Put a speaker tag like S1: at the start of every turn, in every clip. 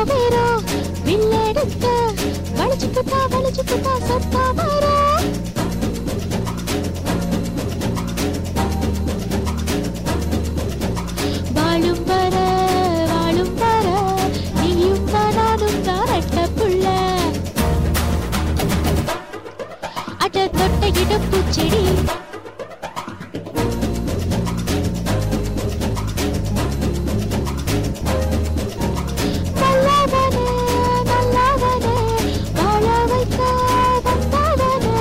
S1: வேறோ வில்லெடுத்த வளைச்சுக்கிட்டா வளைச்சுக்கிட்டா சத்தா வரோ வாழும் வர வாழும் வர நீயும் தான் நானும் தான் ரெட்ட புள்ள அட தொட்ட இடம் பூச்செடி நல்லவனே நல்லவனே வாழ வைக்க வந்தவனே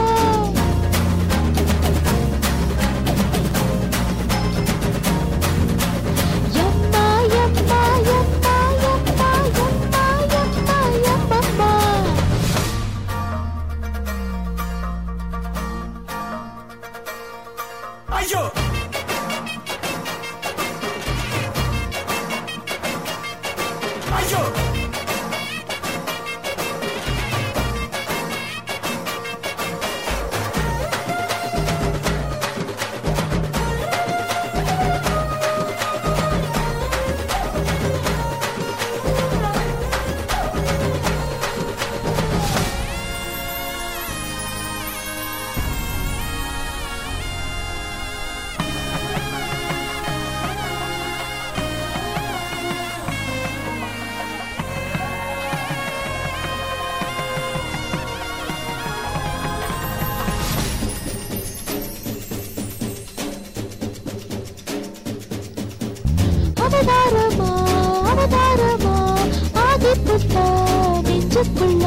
S1: யம்மா யம்மா யம்மா யம்மா யம்மா யம்மா யம்மம்மா
S2: ஐயோ ஐயோ
S1: அவதாரமா அவதாரமா ஆதிப்புட்ட நெஞ்சுக்குள்ள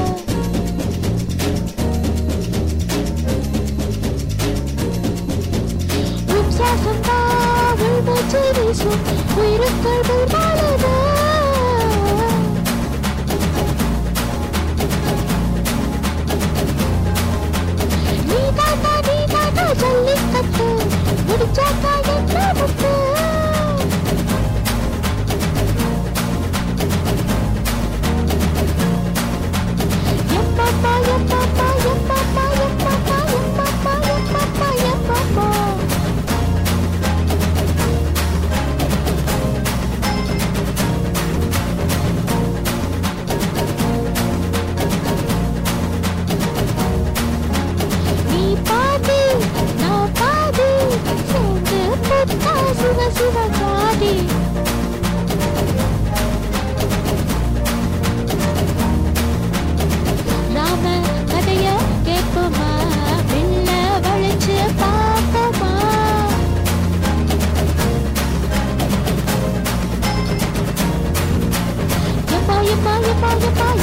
S1: உற்சாகந்தா உள்மூச்சு வீசும் உயிருக்குள் உள்வாழுது நீ தாண்டா நீ தாண்டா ஜல்லிக்கட்டு முடிச்சாக்கா என்ன முட்டு Yamama, yamama, yamama, yamama, yamama, yamama, yamama. நீ பாதி, நான் பாதி, சேர்ந்து புத்தா சிவ சிவ காதி ராம கதைய கேட்போமா வில்ல வளைச்சு பார்ப்போமா எம்மா எம்மா எம்மா எம்மா